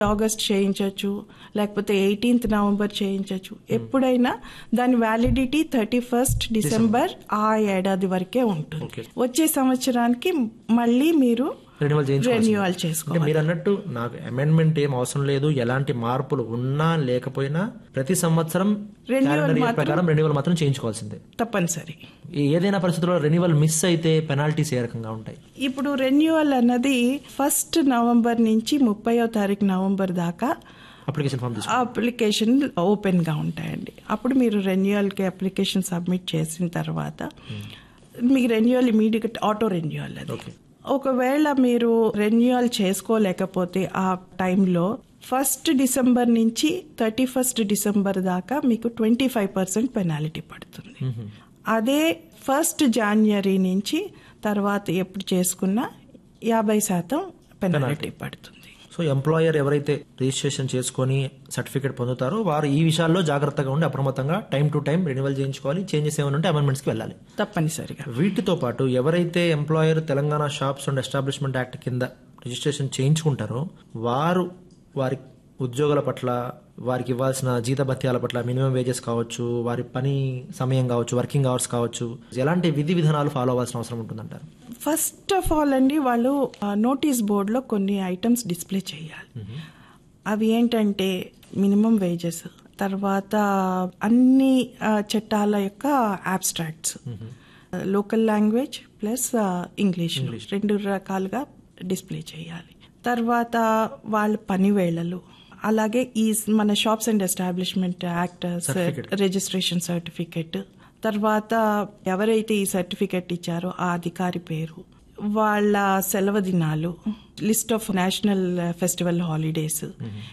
August చేయించవచ్చు లేకపోతే eighteenth November చేయించవచ్చు ఎప్పుడైనా దాని వ్యాలిడిటీ థర్టీ ఫస్ట్ డిసెంబర్ ఆ ఏడాది వరకే ఉంటుంది Okay. వచ్చే సంవత్సరానికి మళ్ళీ మీరు రెన్యువల్ చేయించుకోవాలి రెన్యువల్ అంటే చేసుకోవాలి మీరు అన్నట్టు నాకు అమెండ్మెంట్ ఏం అవసరం లేదు ఎలాంటి మార్పులు ఉన్నా లేకపోయినా ప్రతి సంవత్సరం Renewal calendar year మాత్రం- ప్రకారం రెన్యువల్ మాత్రం చేయించుకోవాల్సిందే తప్పనిసరి ఈ ఏదైనా పరిస్థితుల్లో రెన్యువల్ మిస్ అయితే పెనాల్టీస్ ఏ రకంగా ఉంటాయి ఇప్పుడు రెన్యువల్ అన్నది ఫస్ట్ నవంబర్ నుంచి ముప్పయో తారీఖు నవంబర్ దాకా అప్లికేషన్ ఫామ్ తీసుకు అప్లికేషన్ ఓపెన్ గా ఉంటాయండి అప్పుడు మీరు రెన్యువల్ కి అప్లికేషన్ సబ్మిట్ చేసిన తర్వాత మీకు రెన్యువల్ ఇమీడియట్ ఆటో రెన్యువల్ అది Okay. ఒకవేళ మీరు రెన్యువల్ చేసుకోలేకపోతే ఆ టైంలో ఫస్ట్ డిసెంబర్ నుంచి థర్టీ ఫస్ట్ డిసెంబర్ దాకా మీకు ట్వంటీ ఫైవ్ పర్సెంట్ పెనాలిటీ పడుతుంది అదే ఫస్ట్ జాన్వరి నుంచి తర్వాత ఎప్పుడు చేసుకున్నా యాభై శాతం పెనాలిటీ పడుతుంది సో ఎంప్లాయర్ ఎవరైతే రిజిస్ట్రేషన్ చేసుకొని సర్టిఫికేట్ పొందుతారో వారు ఈ విషయాల్లో జాగ్రత్తగా ఉండి అప్రమత్తంగా టైం టు టైం రెన్యువల్ చేయించుకోవాలి చేంజెస్ ఏమైనా ఉంటే అమెండ్మెంట్స్కి వెళ్ళాలి తప్పనిసరిగా వీటితో పాటు ఎవరైతే employer Telangana shops and establishment act కింద రిజిస్ట్రేషన్ చేయించుకుంటారో వారు వారి ఉద్యోగుల పట్ల వారికి ఇవ్వాల్సిన జీతభత్యాల పట్ల మినిమం వేజెస్ కావచ్చు వారి పని సమయం కావచ్చు వర్కింగ్ అవర్స్ కావచ్చు ఎలాంటి విధి విధానాలు ఫాలో అవ్వాల్సిన అవసరం ఉంటుందంటారు ఫస్ట్ ఆఫ్ ఆల్ అండి వాళ్ళు నోటీస్ బోర్డులో కొన్ని ఐటమ్స్ డిస్ప్లే చేయాలి అవి ఏంటంటే మినిమం వేజెస్ తర్వాత అన్ని ఆ, చట్టాల యొక్క abstracts local language plus English రెండు రకాలుగా డిస్ప్లే చేయాలి తర్వాత వాళ్ళ పని వేళలు అలాగే ఈ మన shops and establishment act registration certificate తర్వాత ఎవరైతే ఈ సర్టిఫికెట్ ఇచ్చారో ఆ అధికారి పేరు వాళ్ళ సెలవు దినాలు list of national festival holidays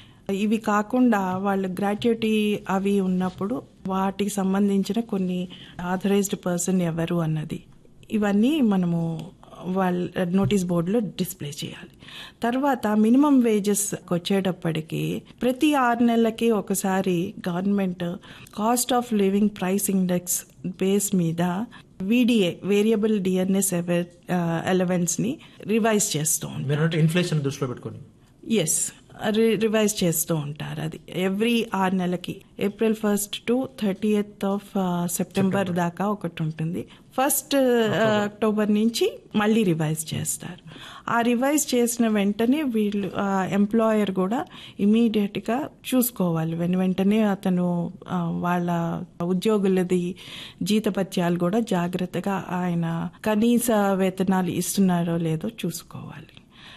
ఇవి కాకుండా వాళ్ళు గ్రాట్యుటీ అవి ఉన్నప్పుడు వాటికి సంబంధించిన కొన్ని ఆథరైజ్డ్ పర్సన్ ఎవరు అన్నది ఇవన్నీ మనము వాళ్ళ నోటీస్ బోర్డులో డిస్ప్లే చేయాలి తర్వాత మినిమం వేజెస్ వచ్చేటప్పటికి ప్రతి ఆరు నెలలకి ఒకసారి government cost of living price index base మీద వీడిఏ వేరియబుల్ డిఎన్ఎస్ ఎలవెన్స్ ని రివైజ్ చేస్తూ ఉంటారు మీరు అంటే ఇన్ఫ్లేషన్ దృష్టిలో పెట్టుకొని ఎస్ రివైజ్ చేస్తూ ఉంటారు అది ఎవ్రీ ఆరు నెలకి April first to thirtieth of September దాకా ఒకటి ఉంటుంది ఫస్ట్ అక్టోబర్ నుంచి మళ్ళీ రివైజ్ చేస్తారు ఆ రివైజ్ చేసిన వెంటనే వీళ్ళు ఎంప్లాయర్ కూడా ఇమీడియట్ గా చూసుకోవాలి వెను వెంటనే అతను ఆ, వాళ్ళ ఉద్యోగులది జీతపత్యాలు కూడా జాగ్రత్తగా ఆయన కనీస వేతనాలు ఇస్తున్నారో లేదో చూసుకోవాలి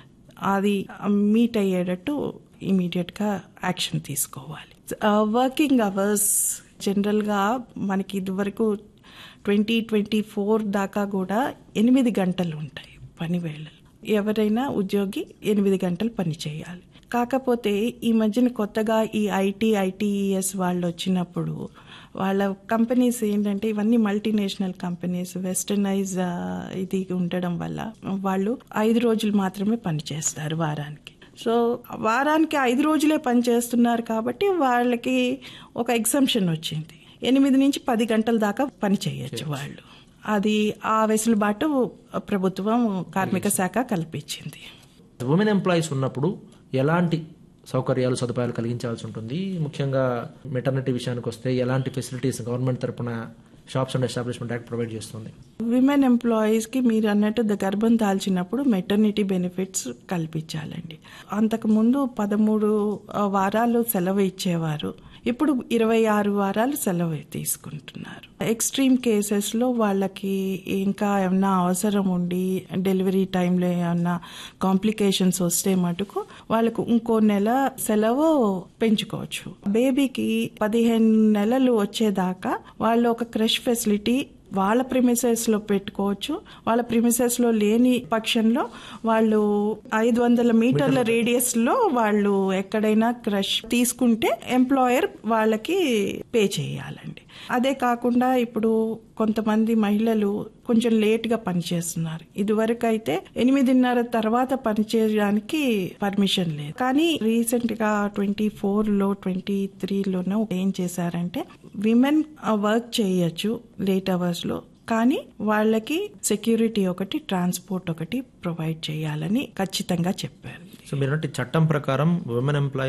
అది మీట్ అయ్యేటట్టు ఇమీడియట్ గా యాక్షన్ తీసుకోవాలి వర్కింగ్ అవర్స్ జనరల్ గా మనకి ఇదివరకు ట్వంటీ ట్వంటీ ఫోర్ దాకా కూడా ఎనిమిది గంటలు ఉంటాయి పని వేళలు ఎవరైనా ఉద్యోగి ఎనిమిది గంటలు పని చేయాలి కాకపోతే ఈ మధ్యన కొత్తగా ఈ ఐటీ ఐటీఈఎస్ వాళ్ళు వచ్చినప్పుడు వాళ్ళ కంపెనీస్ ఏంటంటే ఇవన్నీ మల్టీనేషనల్ కంపెనీస్ వెస్టర్నైజ్ ఇది ఉండడం వల్ల వాళ్ళు ఐదు రోజులు మాత్రమే పని చేస్తారు వారానికి సో వారానికి ఐదు రోజులే పని చేస్తున్నారు కాబట్టి వాళ్ళకి ఒక ఎగ్జంప్షన్ వచ్చింది ఎనిమిది నుంచి పది గంటల దాకా పని చేయొచ్చు వాళ్ళు అది ఆ వెసులుబాటు ప్రభుత్వం కార్మిక శాఖ కల్పించింది ఉమెన్ ఎంప్లాయీస్ ఉన్నప్పుడు ఎలాంటి సౌకర్యాలు సదుపాయాలు కలిగించాల్సి ఉంటుంది ముఖ్యంగా మెటర్నిటీ విషయానికి వస్తే ఎలాంటి ఫెసిలిటీస్ గవర్నమెంట్ తరపున shops and establishment act provide చేస్తుంది విమెన్ ఎంప్లాయీస్ కి మీరు అన్నట్టు ద గర్భం దాల్చినప్పుడు మెటర్నిటీ బెనిఫిట్స్ కల్పించాలండి అంతకు ముందు పదమూడు ఆ, వారాలు సెలవు ఇచ్చేవారు ఇప్పుడు ఇరవై ఆరు వారాలు సెలవు తీసుకుంటున్నారు ఎక్స్ట్రీమ్ కేసెస్ లో వాళ్ళకి ఇంకా ఏమన్నా అవసరం ఉండి డెలివరీ టైంలో ఏమన్నా కాంప్లికేషన్స్ వస్తే మటుకు వాళ్ళకు ఇంకో నెల సెలవు పెంచుకోవచ్చు బేబీకి పదిహేను నెలలు వచ్చేదాకా వాళ్ళు ఒక క్రష్ ఫెసిలిటీ వాళ్ళ ప్రిమిసెస్ లో పెట్టుకోవచ్చు వాళ్ళ ప్రిమిసెస్ లో లేని పక్షంలో వాళ్ళు ఐదు వందల మీటర్ల రేడియస్ లో వాళ్ళు ఎక్కడైనా క్రష్ తీసుకుంటే ఎంప్లాయర్ వాళ్ళకి పే చేయాలండి అదే కాకుండా ఇప్పుడు కొంతమంది మహిళలు కొంచెం లేట్ గా పనిచేస్తున్నారు ఇదివరకు అయితే ఎనిమిదిన్నర తర్వాత పనిచేయడానికి పర్మిషన్ లేదు కానీ రీసెంట్ గా ట్వంటీ ఫోర్ లో ట్వంటీ త్రీలోనో ఏం చేశారంటే విమెన్ వర్క్ చేయొచ్చు లేట్ అవర్స్ లో కానీ వాళ్ళకి సెక్యూరిటీ ఒకటి ట్రాన్స్పోర్ట్ ఒకటి ప్రొవైడ్ చేయాలని ఖచ్చితంగా చెప్పారు సో మీరు అంటే చట్టం ప్రకారం ఉమెన్ ఎంప్లాయీస్